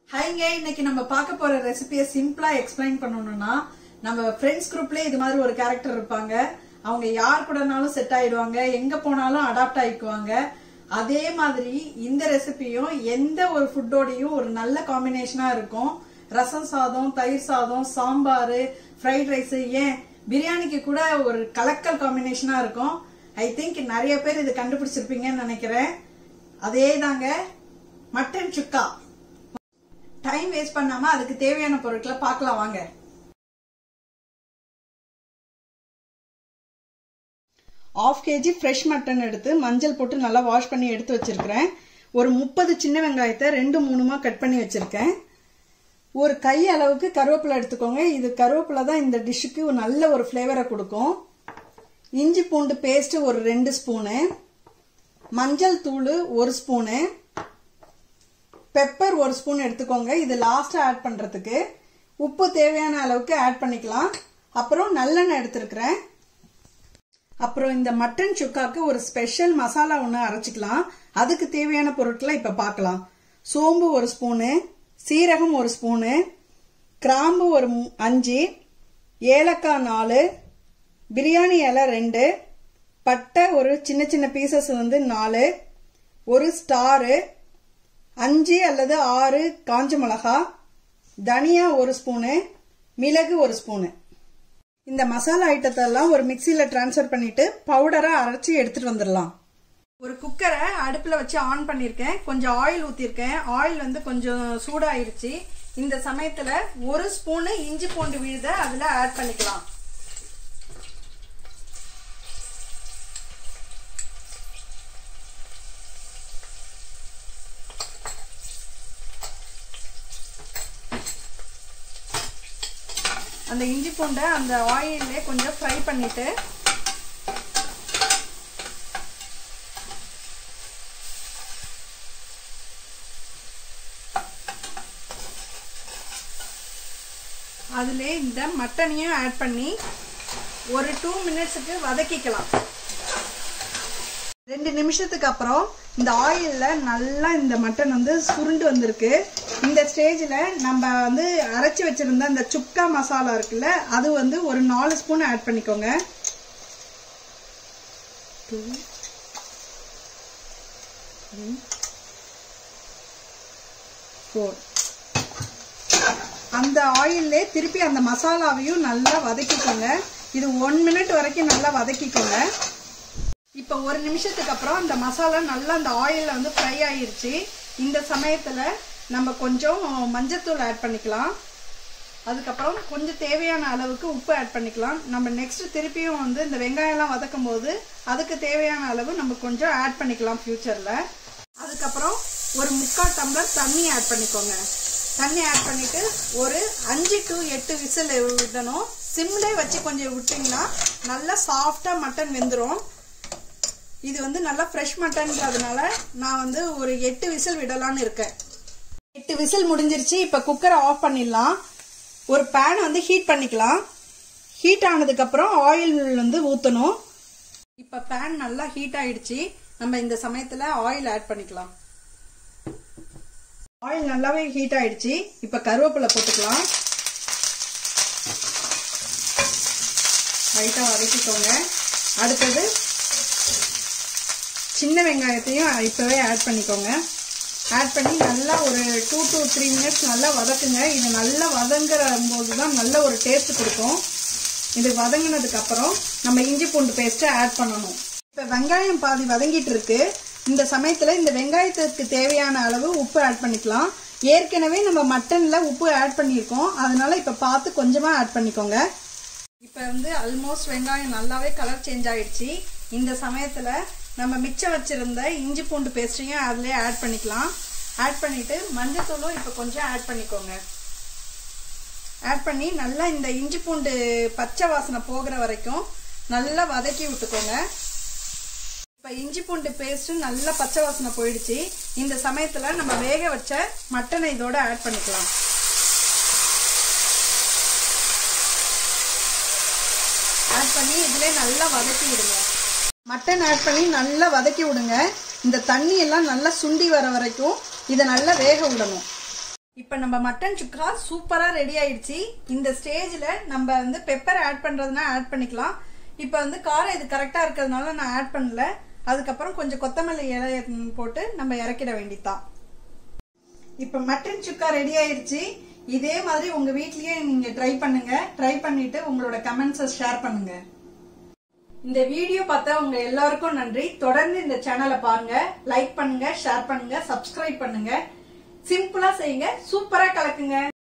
ஹைங்க இன்னைக்கு நம்ம பார்க்க போற ரெசிபியை சிம்பிளா எக்ஸ்பிளைன் பண்ணணும்னா நம்ம ஃப்ரெண்ட்ஸ் குரூப்ல இது மாதிரி ஒரு கேரக்டர் இருப்பாங்க அவங்க யார் கூடனாலும் செட் ஆயிடுவாங்க எங்க போனாலும் அடாப்ட் ஆயிக்குவாங்க அதே மாதிரி இந்த ரெசிபியும் எந்த ஒரு ஃபுட்டோடையும் ஒரு நல்ல காம்பினேஷனா இருக்கும் ரசம் சாதம் தயிர் சாதம் சாம்பார் ஃப்ரைட் ரைஸ் ஏன் பிரியாணிக்கு கூட ஒரு கலக்கல் காம்பினேஷனா இருக்கும் ஐ திங்க் நிறைய பேர் இது கண்டுபிடிச்சிருப்பீங்கன்னு நினைக்கிறேன் அதே தாங்க மட்டன் சுக்கா டைம் வேஸ்ட் பண்ணாம அதுக்கு தேவையான பொருட்களை பார்க்கலாம் வாங்க ஆஃப் கேஜி ஃப்ரெஷ் மட்டன் எடுத்து மஞ்சள் போட்டு நல்லா வாஷ் பண்ணி எடுத்து வச்சிருக்கிறேன் ஒரு முப்பது சின்ன வெங்காயத்தை ரெண்டு மூணுமா கட் பண்ணி வச்சிருக்கேன் ஒரு கை அளவுக்கு கருவேப்பிலை எடுத்துக்கோங்க இது கருவேப்பிலை தான் இந்த டிஷ்ஷுக்கு ஒரு நல்ல ஒரு ஃப்ளேவரை கொடுக்கும் இஞ்சி பூண்டு பேஸ்ட் ஒரு ரெண்டு ஸ்பூனு மஞ்சள் தூள் ஒரு ஸ்பூனு பெப்பர் ஒரு ஸ்பூன் எடுத்துக்கோங்க இது லாஸ்டா ஆட் பண்றதுக்கு உப்பு தேவையான அளவுக்கு ஆட் பண்ணிக்கலாம் அப்புறம் நல்லெண்ணெய் எடுத்திருக்கிறேன் அப்புறம் இந்த மட்டன் சுக்காக்கு ஒரு ஸ்பெஷல் மசாலா ஒன்று அரைச்சிக்கலாம் அதுக்கு தேவையான பொருட்களை இப்ப பார்க்கலாம் சோம்பு ஒரு ஸ்பூனு சீரகம் ஒரு ஸ்பூனு கிராம்பு ஒரு மு- அஞ்சு ஏலக்காய் நாலு பிரியாணி இலை ரெண்டு பட்டை ஒரு சின்ன சின்ன பீசஸ் வந்து நாலு ஒரு ஸ்டாரு அஞ்சு அல்லது ஆறு காஞ்ச மிளகா தனியா ஒரு ஸ்பூனு மிளகு ஒரு ஸ்பூனு இந்த மசாலா ஐட்டத்தை எல்லாம் ஒரு மிக்சியில டிரான்ஸ்ஃபர் பண்ணிட்டு பவுடரா அரைச்சி எடுத்துட்டு வந்துடலாம் ஒரு குக்கரை அடுப்புல வச்சு ஆன் பண்ணிருக்கேன் கொஞ்சம் ஆயில் ஊத்திருக்கேன் ஆயில் வந்து கொஞ்சம் சூடாயிருச்சு இந்த சமயத்துல ஒரு ஸ்பூனு இஞ்சி பூண்டு விழுத அதுல ஆட் பண்ணிக்கலாம் அந்த இஞ்சி பூண்டை அந்த ஆயிலே கொஞ்சம் ஃப்ரை பண்ணிட்டு அதுல இந்த மட்டனையும் ஆட் பண்ணி ஒரு டூ மினிட்ஸுக்கு வதக்கிக்கலாம் ரெண்டு நிமிஷத்துக்கு அப்புறம் இந்த ஆயில்ல நல்லா இந்த மட்டன் வந்து சுருண்டு வந்திருக்கு இந்த ஸ்டேஜில் நம்ம வந்து அரைச்சி வச்சிருந்த அந்த சுக்கா மசாலா இருக்குல்ல அது வந்து ஒரு நாலு ஸ்பூன் ஆட் பண்ணிக்கோங்க Two, three, four. அந்த ஆயில்லே திருப்பி அந்த மசாலாவையும் நல்லா வதக்கிக்கோங்க இது ஒன் மினிட் வரைக்கும் நல்லா வதக்கிக்கோங்க இப்போ ஒரு நிமிஷத்துக்கு அப்புறம் அந்த மசாலா நல்லா அந்த ஆயிலில் வந்து ஃப்ரை ஆயிருச்சு இந்த சமயத்தில் நம்ம கொஞ்சம் மஞ்சத்தூள் ஆட் பண்ணிக்கலாம் அதுக்கப்புறம் கொஞ்சம் தேவையான அளவுக்கு உப்பு ஆட் பண்ணிக்கலாம் நம்ம நெக்ஸ்ட் திருப்பியும் வந்து இந்த வெங்காயம்லாம் வதக்கும் போது அதுக்கு தேவையான அளவு நம்ம கொஞ்சம் ஆட் பண்ணிக்கலாம் ஃபியூச்சரில் அதுக்கப்புறம் ஒரு முக்கால் டம்ளர் தண்ணி ஆட் பண்ணிக்கோங்க தண்ணி ஆட் பண்ணிட்டு ஒரு அஞ்சு டு எட்டு விசில் விடணும் சிம்லே வச்சு கொஞ்சம் விட்டிங்கன்னா நல்லா சாஃப்டாக மட்டன் வெந்துடும் இது வந்து நல்லா ஃப்ரெஷ் மட்டன்றதுனால நான் வந்து ஒரு எட்டு விசில் விடலான்னு இருக்கேன் எட்டு விசில் முடிஞ்சிருச்சு இப்போ குக்கரை ஆஃப் பண்ணிடலாம் ஒரு பேன் வந்து ஹீட் பண்ணிக்கலாம் ஹீட் ஆனதுக்கப்புறம் ஆயில் வந்து ஊற்றணும் இப்போ பேன் நல்லா ஹீட் ஆயிடுச்சு நம்ம இந்த சமயத்தில் ஆயில் ஆட் பண்ணிக்கலாம் ஆயில் நல்லாவே ஹீட் ஆயிடுச்சு இப்போ கருவேப்பிலை போட்டுக்கலாம் லைட்டாக வதக்கிக்கோங்க அடுத்தது சின்ன வெங்காயத்தையும் இப்போவே ஆட் பண்ணிக்கோங்க ஆட் பண்ணி நல்லா ஒரு டூ டு த்ரீ மினிட்ஸ் நல்லா வதக்குங்க இது நல்லா வதங்குற போது தான் நல்ல ஒரு டேஸ்ட் கொடுக்கும் இது வதங்கினதுக்கு அப்புறம் நம்ம இஞ்சி பூண்டு பேஸ்ட்டை ஆட் பண்ணணும் இப்போ வெங்காயம் பாதி வதங்கிட்டு இருக்கு இந்த சமயத்தில் இந்த வெங்காயத்துக்கு தேவையான அளவு உப்பு ஆட் பண்ணிக்கலாம் ஏற்கனவே நம்ம மட்டனில் உப்பு ஆட் பண்ணியிருக்கோம் அதனால இப்போ பார்த்து கொஞ்சமாக ஆட் பண்ணிக்கோங்க இப்போ வந்து ஆல்மோஸ்ட் வெங்காயம் நல்லாவே கலர் சேஞ்ச் ஆயிடுச்சு இந்த சமயத்தில் நம்ம மிச்சம் வச்சிருந்த இஞ்சி பூண்டு பேஸ்ட்டையும் அதிலே ஆட் பண்ணிக்கலாம் ஆட் பண்ணிட்டு மஞ்சத்தூளும் இப்போ கொஞ்சம் ஆட் பண்ணிக்கோங்க ஆட் பண்ணி நல்லா இந்த இஞ்சி பூண்டு பச்சை வாசனை போகிற வரைக்கும் நல்லா வதக்கி விட்டுக்கோங்க இப்போ இஞ்சி பூண்டு பேஸ்ட் நல்லா பச்சை வாசனை போயிடுச்சு இந்த சமயத்தில் நம்ம வேக வச்ச மட்டனை இதோட ஆட் பண்ணிக்கலாம் ஆட் பண்ணி இதிலே நல்லா வதக்கி விடுங்க மட்டன் ஆட் பண்ணி நல்லா வதக்கி விடுங்க இந்த தண்ணி எல்லாம் நல்லா சுண்டி வர வரைக்கும் இதை நல்லா வேக விடணும் இப்ப நம்ம மட்டன் சுக்கா சூப்பரா ரெடி ஆயிடுச்சு இந்த ஸ்டேஜ்ல நம்ம வந்து பெப்பர் ஆட் பண்றதுனா ஆட் பண்ணிக்கலாம் இப்ப வந்து காரம் இது கரெக்டா இருக்கிறதுனால நான் ஆட் பண்ணல அதுக்கப்புறம் கொஞ்சம் கொத்தமல்லி இலை போட்டு நம்ம இறக்கிட வேண்டியதான் இப்ப மட்டன் சுக்கா ரெடி ஆயிருச்சு இதே மாதிரி உங்க வீட்லயே நீங்க ட்ரை பண்ணுங்க ட்ரை பண்ணிட்டு உங்களோட கமெண்ட்ஸை ஷேர் பண்ணுங்க இந்த வீடியோ பார்த்த உங்க எல்லாருக்கும் நன்றி தொடர்ந்து இந்த சேனலை பாருங்க லைக் பண்ணுங்க ஷேர் பண்ணுங்க சப்ஸ்கிரைப் பண்ணுங்க சிம்பிளா செய்யுங்க சூப்பரா கலக்குங்க